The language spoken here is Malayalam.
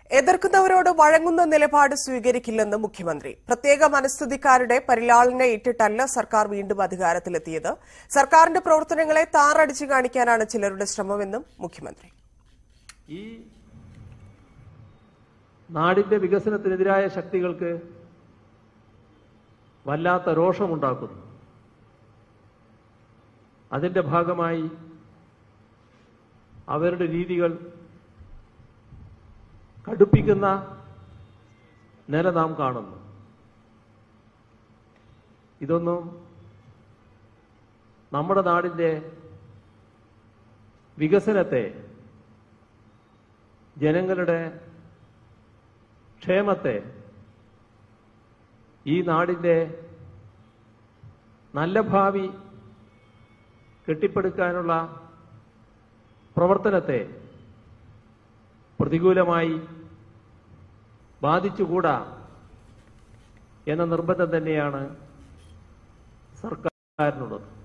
എതിർക്കുന്നവരോട് വഴങ്ങുന്ന നിലപാട് സ്വീകരിക്കില്ലെന്ന് മുഖ്യമന്ത്രി പ്രത്യേക മനസ്ഥിതിക്കാരുടെ പരിലാളന ഏറ്റിട്ടല്ല സർക്കാർ വീണ്ടും അധികാരത്തിലെത്തിയത് സർക്കാരിന്റെ പ്രവർത്തനങ്ങളെ താറടിച്ചു കാണിക്കാനാണ് ചിലരുടെ ശ്രമമെന്നും മുഖ്യമന്ത്രി ഈ നാടിന്റെ വികസനത്തിനെതിരായ ശക്തികൾക്ക് വല്ലാത്ത രോഷമുണ്ടാക്കുന്നു അതിന്റെ ഭാഗമായി അവരുടെ രീതികൾ കടുപ്പിക്കുന്ന നില നാം കാണുന്നു ഇതൊന്നും നമ്മുടെ നാടിന്റെ വികസനത്തെ ജനങ്ങളുടെ ക്ഷേമത്തെ ഈ നാടിന്റെ നല്ല ഭാവി കെട്ടിപ്പടുക്കാനുള്ള പ്രവർത്തനത്തെ പ്രതികൂലമായി ബാധിച്ചുകൂടാ എന്ന നിർബന്ധം തന്നെയാണ് സർക്കാരിനുള്ളത്